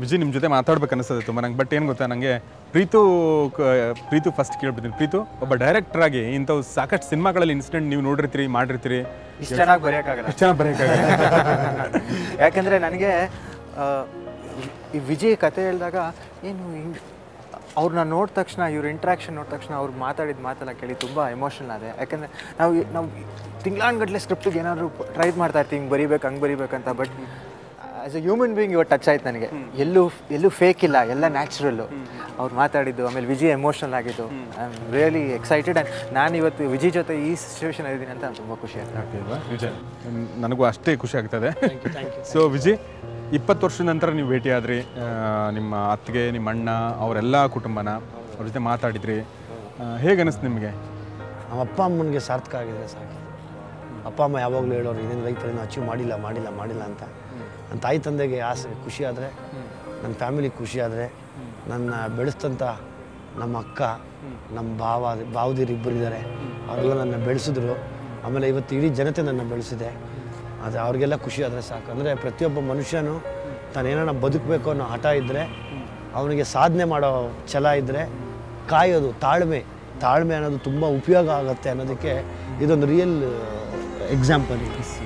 ವಿಜಯ್ ನಿಮ್ಮ ಜೊತೆ ಮಾತಾಡ್ಬೇಕು ಅನಿಸ್ತದೆ ತುಂಬ ನಂಗೆ ಬಟ್ ಏನು ಗೊತ್ತಾ ನನಗೆ ಪ್ರೀತು ಕ- ಪ್ರೀತು ಫಸ್ಟ್ ಕೇಳ್ಬಿಡ್ತೀನಿ ಪ್ರೀತು ಒಬ್ಬ ಡೈರೆಕ್ಟರ್ ಆಗಿ ಇಂಥವು ಸಾಕಷ್ಟು ಸಿನಿಮಾಗಳಲ್ಲಿ ಇನ್ಸಿಡೆಂಟ್ ನೀವು ನೋಡಿರ್ತೀರಿ ಮಾಡಿರ್ತೀರಿ ಇಷ್ಟು ಚೆನ್ನಾಗಿ ಬರೆಯೋಕ್ಕಾಗಲ್ಲ ಎಷ್ಟು ಚೆನ್ನಾಗಿ ಬರೆಯೋಕ್ಕಾಗಲ್ಲ ಯಾಕಂದರೆ ನನಗೆ ಆ, ಈ ವಿಜಯ್ ಕತೆ ಹೇಳಿದಾಗ ಏನು ಹಿಂಗೆ ಅವ್ರನ್ನ ನೋಡಿದ ತಕ್ಷಣ ಇವ್ರ ಇಂಟ್ರಾಕ್ಷನ್ ನೋಡಿದ ತಕ್ಷಣ ಅವ್ರು ಮಾತಾಡಿದ ಮಾತೆಲ್ಲ ಕೇಳಿ ತುಂಬ ಎಮೋಷನಲ್ ಆದೆ ಯಾಕಂದರೆ ನಾವು ನಾವು ತಿಂಗಳಾನ್ಗಟ್ಲೆ ಸ್ಕ್ರಿಪ್ಟಿಗೆ ಏನಾದರೂ ಟ್ರೈ ಮಾಡ್ತಾ ಇರ್ತೀವಿ ಹಿಂಗೆ ಬರಿಬೇಕು ಹಂಗೆ ಬರಿಬೇಕಂತ but as a human being ಇವತ್ತು ಟಚ್ ಆಯ್ತು ನನಗೆ ಎಲ್ಲೂ ಎಲ್ಲೂ ಫೇಕ್ ಇಲ್ಲ ಎಲ್ಲ ನ್ಯಾಚುರಲ್ಲು ಅವ್ರು ಮಾತಾಡಿದ್ದು ಆಮೇಲೆ ವಿಜಯ್ ಎಮೋಷನಲ್ ಆಗಿದ್ದು I am really excited and ನಾನು ಇವತ್ತು ವಿಜಯ್ ಜೊತೆ ಈ ಸಿಚುವೇಶನ್ ಇದ್ದೀನಿ ಅಂತ ತುಂಬ ಖುಷಿ ಆಯ್ತು ಓಕೆ ಅಲ್ವಾ ವಿಜಯ್ ಹ್ಮ್, ನನಗೂ ಅಷ್ಟೇ ಖುಷಿ ಆಗ್ತದೆ ಸೊ ವಿಜಯ್ ಇಪ್ಪತ್ತು ವರ್ಷದ ನಂತರ ನೀವು ಭೇಟಿಯಾದ್ರಿ ಆ, ನಿಮ್ಮ ಅತ್ತಿಗೆ ನಿಮ್ಮ ಅಣ್ಣ ಅವರೆಲ್ಲ ಕುಟುಂಬನ ಅವ್ರ ಜೊತೆ ಮಾತಾಡಿದ್ರಿ ಹೇಗೆ ಅನಿಸ್ತು ನಿಮಗೆ ನಮ್ಮ ಅಪ್ಪ ಅಮ್ಮನಿಗೆ ಸಾರ್ಥಕ ಆಗಿದೆ ಸಾಕು ಅಪ್ಪ ಅಮ್ಮ ಯಾವಾಗಲೂ ಹೇಳೋರು ಇದೇನು ಲೈಫಲ್ಲಿ ಏನು ಅಚೀವ್ ಮಾಡಿಲ್ಲ ಮಾಡಿಲ್ಲ ಮಾಡಿಲ್ಲ ಅಂತ ನನ್ನ ತಾಯಿ ತಂದೆಗೆ ಆಸೆ ಖುಷಿ ಆದರೆ ನನ್ನ ಫ್ಯಾಮಿಲಿ ಖುಷಿ ಆದರೆ ನನ್ನ ಬೆಳೆಸ್ತಂಥ ನಮ್ಮ ಅಕ್ಕ ನಮ್ಮ ಭಾವ ಭಾವದಿರು ಇಬ್ಬರಿದ್ದಾರೆ ಅವರೆಲ್ಲ ನನ್ನ ಬೆಳೆಸಿದ್ರು ಆಮೇಲೆ ಇವತ್ತು ಇಡೀ ಜನತೆ ನನ್ನ ಬೆಳೆಸಿದೆ ಅದು ಅವ್ರಿಗೆಲ್ಲ ಖುಷಿ ಆದರೆ ಸಾಕು ಅಂದರೆ ಪ್ರತಿಯೊಬ್ಬ ಮನುಷ್ಯನು ತಾನೇನ ಬದುಕಬೇಕು ಅನ್ನೋ ಹಠ ಇದ್ದರೆ ಅವನಿಗೆ ಸಾಧನೆ ಮಾಡೋ ಛಲ ಇದ್ದರೆ ಕಾಯೋದು ತಾಳ್ಮೆ ತಾಳ್ಮೆ ಅನ್ನೋದು ತುಂಬ ಉಪಯೋಗ ಆಗುತ್ತೆ ಅನ್ನೋದಕ್ಕೆ ಇದೊಂದು ರಿಯಲ್ ಎಕ್ಸಾಂಪಲ್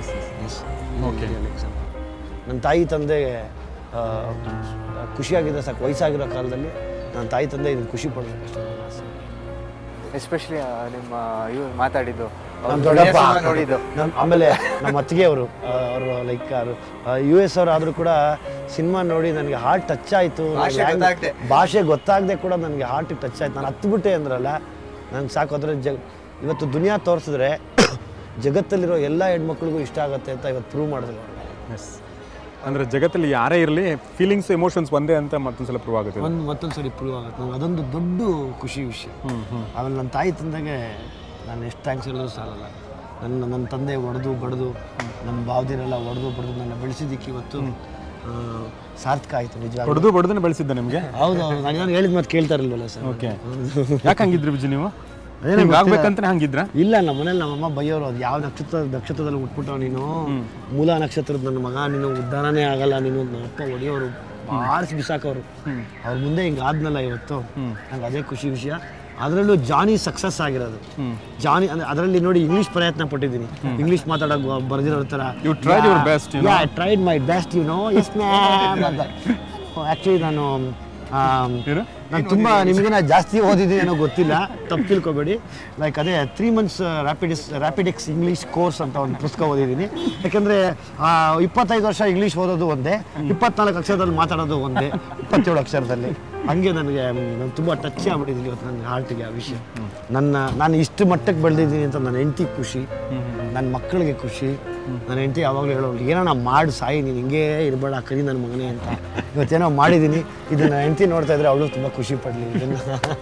ಓಕೆ ಎಕ್ಸಾಂಪಲ್ ನನ್ನ ತಾಯಿ ತಂದೆ ಆ, ಖುಷಿಯಾಗಿದ್ದರೆ ಸಾಕು ವಯಸ್ಸಾಗಿರೋ ಕಾಲದಲ್ಲಿ ನನ್ನ ತಾಯಿ ತಂದೆ ಇದನ್ನು ಖುಷಿ ಪಡಬೇಕಷ್ಟೇ ನನ್ನ ಆಸೆ ಎಸ್ಪೆಷಲಿ ನಿಮ್ಮ ಇವ್ರು ಮಾತಾಡಿದ್ದು ಅವ್ರ ನಮ್ಮ ದೊಡ್ಡಪ್ಪ ಸಿನಿಮಾ ನೋಡಿದ್ದು ನಮ್ಮ ಆಮೇಲೆ ನಮ್ಮ ಅತ್ತಿಗೆ ಅವರು ಅವರು ಲೈಕ್ ಅವರು ಯು ಎಸ್ ಅವ್ರು ಆದರೂ ಕೂಡ ಸಿನಿಮಾ ನೋಡಿ ನನಗೆ ಹಾರ್ಟ್ ಟಚ್ ಆಯಿತು ಭಾಷೆ ಗೊತ್ತಾಗ್ದೆ. ಭಾಷೆ ಗೊತ್ತಾಗದೆ ಕೂಡ ನನಗೆ ಹಾರ್ಟ್ ಟಚ್ ಆಯ್ತು ನಾನು ಹತ್ಬಿಟ್ಟೆ ಅಂದ್ರಲ್ಲ ನನಗೆ ಸಾಕು ಅದರ ಜಗ್ ಇವತ್ತು ದುನಿಯಾ ತೋರಿಸಿದ್ರೆ ಜಗತ್ತಲ್ಲಿರೋ ಎಲ್ಲ ಹೆಣ್ಮಕ್ಳಿಗೂ ಇಷ್ಟ ಆಗುತ್ತೆ ಅಂತ ಇವತ್ತು ಪ್ರೂವ್ ಮಾಡಿದ್ರು ಎಸ್ ಅಂದರೆ ಜಗತ್ತಲ್ಲಿ ಯಾರೇ ಇರಲಿ ಫೀಲಿಂಗ್ಸ್ ಎಮೋಷನ್ಸ್ ಒಂದೇ ಅಂತ ಮತ್ತೊಂದ್ಸಲ ಪ್ರೂವ್ ಆಗುತ್ತೆ ಒಂದು ಮತ್ತೊಂದು ಸರಿ ಪ್ರೂವ್ ಆಗುತ್ತೆ ನಂಗೆ ಅದೊಂದು ದೊಡ್ಡ ಖುಷಿ ವಿಷಯ ಆಮೇಲೆ ನನ್ನ ತಾಯಿ ತಂದೆಗೆ ನಾನು ಎಷ್ಟು ಥ್ಯಾಂಕ್ಸ್ ಹೇಳಿದ್ರು ಸಾಲಲ್ಲ ನನ್ನ ನನ್ನ ತಂದೆ ಹೊಡೆದು ಬಡ್ದು ನಮ್ಮ ಭಾವದಿರೆಲ್ಲ ಹೊಡೆದು ಬಡ್ದು ನನ್ನ ಬೆಳೆಸಿದ್ದಕ್ಕೆ ಇವತ್ತು ಆ, ಸಾರ್ಥಕ ಆಯಿತು ನಿಜವಾಗಿ ಹೊಡೆದು ಬಡ್ದನೆ ಬೆಳೆಸಿದ್ದೆ ನಿಮಗೆ ಹೌದು ಹೌದು ನಾನು ನಾನು ಹೇಳಿದ ಮತ್ತೆ ಕೇಳ್ತಾ ಇರಲ್ವಲ್ಲ ಸರ್ ಓಕೆ ಯಾಕೆ ಹಂಗಿದ್ರಿ ವಿಜಯ್ ನೀವು ಅದೇನೋ ನಿಮ್ಗೆ ಗೊತ್ತಿಲ್ಲ. ಆಗ್ಬೇಕಂತಾನೆ ಹಂಗಿದ್ರ ಇಲ್ಲ ನಮ್ಮ ಮನೇಲಿ ನಮ್ಮಮ್ಮ ಬೈಯೋರು ಅದು ಯಾವ ನಕ್ಷತ್ರ ನಕ್ಷತ್ರದಲ್ಲಿ ಹುಟ್ಬಿಟ್ಟವ ನೀನು ಮೂಲ ನಕ್ಷತ್ರದ ನನ್ನ ಮಗ ನೀನು ಉದ್ಧಾರನೇ ಆಗಲ್ಲ ನೀನು ನಮ್ಮ ಅಪ್ಪ ಹೊಡೆಯೋರು ಬಾರಿಸಿ ಬಿಸಾಕೋರು ಅವ್ರ ಮುಂದೆ ಹಿಂಗೆ ಆದ್ನಲ್ಲ ಇವತ್ತು ನಂಗೆ ಅದೇ ಖುಷಿ ವಿಷಯ ಅದರಲ್ಲೂ ಜಾನಿ ಸಕ್ಸಸ್ ಆಗಿರೋದು ಜಾನಿ ಅಂದ್ರೆ ಅದರಲ್ಲಿ ನೋಡಿ ಇಂಗ್ಲೀಷ್ ಪ್ರಯತ್ನ ಪಟ್ಟಿದ್ದೀನಿ ಇಂಗ್ಲೀಷ್ ಮಾತಾಡೋಕೆ ಬರ್ದಿರೋ ಥರ You tried your best, you know. I tried my best you know yes ma'am ಅಂತ ಆ್ಯಕ್ಚುಲಿ ನಾನು ಆಮ್, ಏನು ನಾನು ತುಂಬ ನಿಮಗಿನ ಜಾಸ್ತಿ ಓದಿದ್ದೀನಿ ಏನೋ ಗೊತ್ತಿಲ್ಲ ತಪ್ಪು ತಿಳ್ಕೊಬೇಡಿ ಲೈಕ್ ಅದೇ three months Rapidex Rapidex English course ಅಂತ ಒಂದು ಪುಸ್ತಕ ಓದಿದ್ದೀನಿ ಯಾಕೆಂದರೆ ಇಪ್ಪತ್ತೈದು ವರ್ಷ ಇಂಗ್ಲೀಷ್ ಓದೋದು ಒಂದೇ ಇಪ್ಪತ್ನಾಲ್ಕು ಅಕ್ಷರದಲ್ಲಿ ಮಾತಾಡೋದು ಒಂದೇ ಇಪ್ಪತ್ತೇಳು ಅಕ್ಷರದಲ್ಲಿ ಹಂಗೆ ನನಗೆ ನಾನು ತುಂಬ ಟಚ್ ಆಗ್ಬಿಟ್ಟಿದ್ದೀನಿ ಇವತ್ತು ನನ್ನ ಹಾರ್ಟಿಗೆ ಆ ವಿಷಯ ನನ್ನ ನಾನು ಇಷ್ಟು ಮಟ್ಟಕ್ಕೆ ಬೆಳೆದಿದ್ದೀನಿ ಅಂತ ನನ್ನ ಹೆಂಡತಿ ಖುಷಿ ನನ್ನ ಮಕ್ಕಳಿಗೆ ಖುಷಿ ನನ್ನ ಹೆಂಡತಿ ಯಾವಾಗಲೂ ಹೇಳೋಳು ಏನೋ ಮಾಡಿ ಸಾಯಿ ನೀನು ಹಿಂಗೆ ಇರಬೇಡ ಕರಿ ನನ್ನ ಮಗನೇ ಅಂತ ಇವತ್ತೇನೋ ಮಾಡಿದ್ದೀನಿ ಇದನ್ನ ಹೆಂಡತಿ ನೋಡ್ತಾ ಇದ್ರೆ ಅವಳು ತುಂಬ ಖುಷಿ ಪಡಲಿ ಇದನ್ನು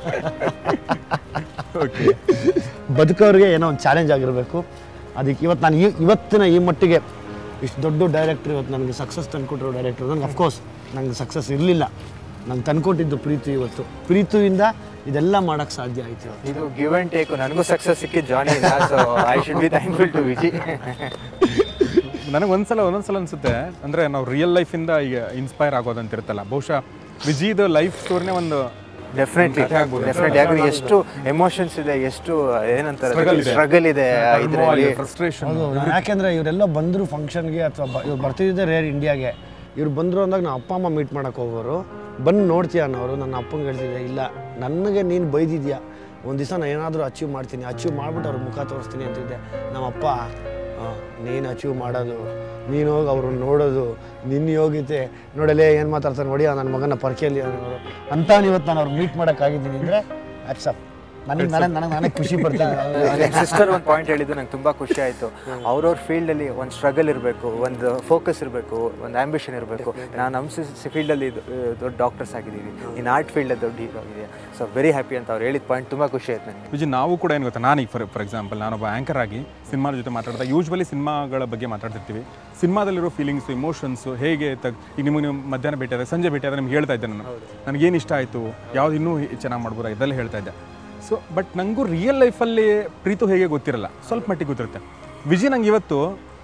ಓಕೆ ಬದುಕೋರಿಗೆ ಏನೋ ಒಂದು ಚಾಲೆಂಜ್ ಆಗಿರಬೇಕು ಅದಕ್ಕೆ ಇವತ್ತು ನಾನು ಈ ಇವತ್ತಿನ ಈ ಮಟ್ಟಿಗೆ ಇಷ್ಟು ದೊಡ್ಡ ಡೈರೆಕ್ಟ್ರ್ ಇವತ್ತು ನನಗೆ ಸಕ್ಸಸ್ ತಂದುಕೊಟ್ಟಿರೋ ಡೈರೆಕ್ಟ್ರು ನನಗೆ ಅಫ್ಕೋರ್ಸ್ ನನಗೆ ಸಕ್ಸಸ್ ಇರಲಿಲ್ಲ ನಂಗೆ ತಂದ್ಕೊಟ್ಟಿದ್ದು ಪ್ರೀತಿ ಇವತ್ತು ಪ್ರೀತಿಯಿಂದ ಇದೆಲ್ಲ ಮಾಡೋಕ್ಕೆ ಸಾಧ್ಯ ಆಯ್ತು ಇವತ್ತು ಇದು ಗಿವ್ ಅಂಡ್ ಟೇಕ್ ನನಗೂ ಸಕ್ಸಸ್ ಸಿಕ್ಕಿದ್ದು Johnny so I should be thankful to Vijay ನನಗೆ ಒಂದ್ಸಲ ಒಂದೊಂದ್ಸಲ ಅನ್ಸುತ್ತೆ ಅಂದರೆ ನಾವು ರಿಯಲ್ ಲೈಫಿಂದ ಈಗ ಇನ್ಸ್ಪೈರ್ ಆಗೋದಂತ ಇರುತ್ತಲ್ಲ ಬಹುಶಃ ವಿಜಿದು ಲೈಫ್ ಸ್ಟೋರಿನೇ ಒಂದು ಡೆಫಿನೆಟ್ಲಿ ಡೆಫಿನೆಟ್ಲಿ ಯಾಕಂದ್ರೆ ಎಷ್ಟು ಎಮೋಷನ್ಸ್ ಇದೆ ಎಷ್ಟು ಏನಂತಾರೆ ಸ್ಟ್ರಗಲ್ ಇದೆ ಇದರಲ್ಲಿ ಫ್ರಸ್ಟ್ರೇಷನ್ ಹೌದು ನಾನು ಯಾಕೆಂದರೆ ಇವರೆಲ್ಲ ಬಂದರು ಫಂಕ್ಷನ್ಗೆ ಅಥವಾ ಬ ಇವ್ರು ಬರ್ತಿದ್ದೆ ರೇರ್ ಇಂಡಿಯಾಗೆ ಇವ್ರು ಬಂದರು ಅಂದಾಗ ನಾವು ಅಪ್ಪ ಅಮ್ಮ ಮೀಟ್ ಮಾಡೋಕೆ ಹೋಗೋರು ಬಂದು ನೋಡ್ತೀಯ ಅನ್ನೋರು ನನ್ನ ಅಪ್ಪಂಗೆ ಹೇಳ್ತಿದ್ದೆ ಇಲ್ಲ ನನಗೆ ನೀನು ಬೈದಿದ್ಯಾ ಒಂದು ದಿವಸ ನಾನು ಏನಾದರೂ ಅಚೀವ್ ಮಾಡ್ತೀನಿ ಅಚೀವ್ ಮಾಡಿಬಿಟ್ಟು ಅವ್ರ ಮುಖ ತೋರಿಸ್ತೀನಿ ಅಂತಿದ್ದೆ ನಮ್ಮಪ್ಪ ನೀನು ಅಚೀವ್ ಮಾಡೋದು ನೀನು ಹೋಗಿ ಅವ್ರನ್ನ ನೋಡೋದು ನಿನ್ನ ಯೋಗ್ಯತೆ ನೋಡಲೇ ಏನು ಮಾತಾಡ್ತಾನೆ ನೋಡಿ ನನ್ನ ಮಗನ ಪರ್ಕೆಯಲ್ಲಿ ಅನ್ನೋರು ಅಂತ ಇವತ್ತು ನಾನು ಅವ್ರು ಮೀಟ್ ಮಾಡೋಕ್ಕಾಗಿದ್ದೀನಿ ಅಂದರೆ ಅಪ್ಸಪ್ ನನಗೆ ನನಗೆ ನನಗೆ ನನಗೆ ಖುಷಿ ಪಡ್ತಾರೆ ಸಿಸ್ಟರ್ ಒಂದು ಪಾಯಿಂಟ್ ಹೇಳಿದ್ದು ನಂಗೆ ತುಂಬ ಖುಷಿ ಆಯಿತು ಅವ್ರವ್ರ ಫೀಲ್ಡಲ್ಲಿ ಒಂದು ಸ್ಟ್ರಗಲ್ ಇರಬೇಕು ಒಂದು ಫೋಕಸ್ ಇರಬೇಕು ಒಂದು ಆಂಬಿಷನ್ ಇರಬೇಕು ನಾವು ನಮ್ಮ ಫೀಲ್ಡಲ್ಲಿ ದೊಡ್ಡ ಡಾಕ್ಟರ್ಸ್ ಆಗಿದ್ದೀವಿ ಇನ್ನು ಆರ್ಟ್ ಫೀಲ್ಡಲ್ಲಿ ದೊಡ್ಡ ಹೀರೋ ಆಗಿದೆ ಸೊ ವೆರಿ ಹ್ಯಾಪಿ ಅಂತ ಅವ್ರು ಹೇಳಿದ ಪಾಯಿಂಟ್ ತುಂಬ ಖುಷಿ ಆಯ್ತು ನನಗೆ ವಿಜಯ್ ನಾವು ಕೂಡ ಏನು ಗೊತ್ತಾ ನಾನೀಗ ಫಾರ್ ಫಾರ್ ಎಕ್ಸಾಂಪಲ್ ನಾನೊಬ್ಬ ಆ್ಯಂಕರ್ ಆಗಿ ಸಿನಿಮಾದ ಜೊತೆ ಮಾತಾಡ್ತಾ ಯೂಶ್ವಲಿ ಸಿನಿಮಾಗಳ ಬಗ್ಗೆ ಮಾತಾಡ್ತಿರ್ತೀವಿ ಸಿನಿಮಾದಲ್ಲಿರೋ ಫೀಲಿಂಗ್ಸು ಇಮೋಷನ್ಸು ಹೇಗೆ ತಗ್ ಈಗ ನಿಮಗೆ ನೀವು ಮಧ್ಯಾಹ್ನ ಭೇಟಿ ಆದಾಗ ಸಂಜೆ ಭೇಟಿ ಆದಾಗ ನಿಮ್ಗೆ ಹೇಳ್ತಾ ಇದ್ದೆ ನಾನು ನನಗೇನು ಇಷ್ಟ ಆಯಿತು ಯಾವ್ದು ಇನ್ನೂ ಚೆನ್ನಾಗಿ ಮಾಡ್ಬೋದಾ ಇದೆಲ್ಲ ಹೇಳ್ತಾ ಇದ್ದೆ ಸೊ ಬಟ್ ನನಗೂ ರಿಯಲ್ ಲೈಫಲ್ಲಿ ಪ್ರೀತು ಹೇಗೆ ಗೊತ್ತಿರಲ್ಲ ಸ್ವಲ್ಪ ಮಟ್ಟಿಗೆ ಗೊತ್ತಿರುತ್ತೆ ವಿಜಯ್ ನಂಗೆ ಇವತ್ತು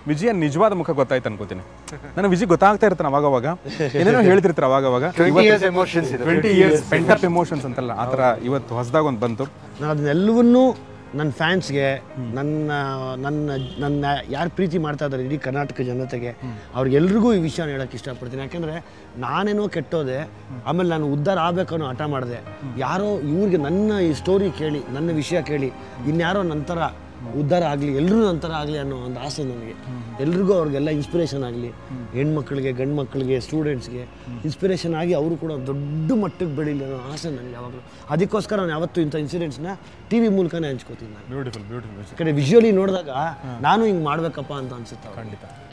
ವಿಜಯ ನಿಜವಾದ ಮುಖ ಗೊತ್ತಾಯ್ತು ಅನ್ಕೋತೀನಿ ನನಗೆ ವಿಜಯ್ ಗೊತ್ತಾಗ್ತಾ ಇರ್ತಾನೆ ಅವಾಗವಾಗ ಏನೇನೋ ಹೇಳ್ತಿರ್ತಾರೆ ಅವಾಗವಾಗ ಟ್ವೆಂಟಿ ಇಯರ್ಸ್ ಎಮೋಷನ್ಸ್ ಇದೆ ಟ್ವೆಂಟಿ ಇಯರ್ಸ್ ಪೆಂಟಪ್ ಎಮೋಷನ್ಸ್ ಅಂತಲ್ಲ ಆ ಥರ ಇವತ್ತು ಹೊಸದಾಗ ಒಂದು ಬಂತು ನಾನು ಅದನ್ನೆಲ್ಲವನ್ನೂ ನನ್ನ ಫ್ಯಾನ್ಸ್ಗೆ ನನ್ನ ನನ್ನ ನನ್ನ ಯಾರು ಪ್ರೀತಿ ಮಾಡ್ತಾ ಇದ್ದಾರೆ ಇಡೀ ಕರ್ನಾಟಕ ಜನತೆಗೆ ಅವ್ರಿಗೆಲ್ರಿಗೂ ಈ ವಿಷಯನ ಹೇಳೋಕ್ಕೆ ಇಷ್ಟಪಡ್ತೀನಿ ಯಾಕೆಂದರೆ ನಾನೇನೋ ಕೆಟ್ಟೋದೆ ಆಮೇಲೆ ನಾನು ಉದ್ಧಾರ ಆಗಬೇಕು ಅನ್ನೋ ಹಠ ಮಾಡಿದೆ ಯಾರೋ ಇವ್ರಿಗೆ ನನ್ನ ಈ ಸ್ಟೋರಿ ಕೇಳಿ ನನ್ನ ವಿಷಯ ಕೇಳಿ ಇನ್ಯಾರೋ ನಂತರ ಉದ್ಧಾರ ಆಗಲಿ ಎಲ್ಲರೂ ನಂತರ ಆಗಲಿ ಅನ್ನೋ ಒಂದು ಆಸೆ ನನಗೆ ಎಲ್ರಿಗೂ ಅವ್ರಿಗೆಲ್ಲ ಇನ್ಸ್ಪಿರೇಷನ್ ಆಗಲಿ ಹೆಣ್ಮಕ್ಳಿಗೆ ಗಂಡು ಮಕ್ಕಳಿಗೆ ಸ್ಟೂಡೆಂಟ್ಸ್ಗೆ ಇನ್ಸ್ಪಿರೇಷನ್ ಆಗಿ ಅವರು ಕೂಡ ದೊಡ್ಡ ಮಟ್ಟಕ್ಕೆ ಬೆಳೀಲಿ ಅನ್ನೋ ಆಸೆ ನನಗೆ ಯಾವಾಗಲೂ ಅದಕ್ಕೋಸ್ಕರ ನಾನು ಯಾವತ್ತೂ ಇಂಥ ಇನ್ಸಿಡೆಂಟ್ಸ್ನ ಟಿ ವಿ ಮೂಲಕನೇ ಹಂಚ್ಕೋತೀನಿ ನಾನು ಬ್ಯೂಟಿಫುಲ್ ಬ್ಯೂಟಿಫುಲ್ ಯಾಕಂದರೆ ವಿಜುವಲಿ ನೋಡಿದಾಗ ನಾನು ಹಿಂಗೆ ಮಾಡಬೇಕಪ್ಪ ಅಂತ ಅನ್ಸುತ್ತೆ ಅವ್ರಿಗೆ. ಖಂಡಿತ